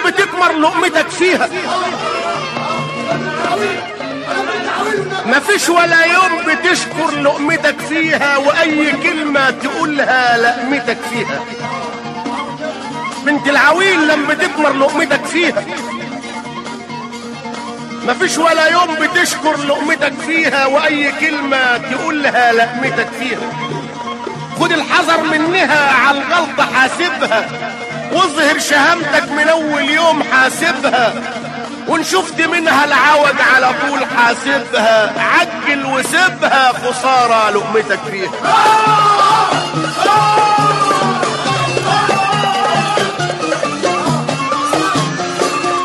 بتكمر لقمتك فيها مفيش ولا يوم بتشكر لقمتك فيها واي كلمة تقولها لقمتك فيها بنت العويل لما تكمر لقمتك فيها مفيش ولا يوم بتشكر لقمتك فيها واي كلمة تقولها لقمتك فيها خد الحذر منها على الغلطة حاسبها واظهر شهامتك من اول يوم حاسبها وان شفت منها العوج على طول حاسبها عجل وسيبها خسارة لقمتك فيها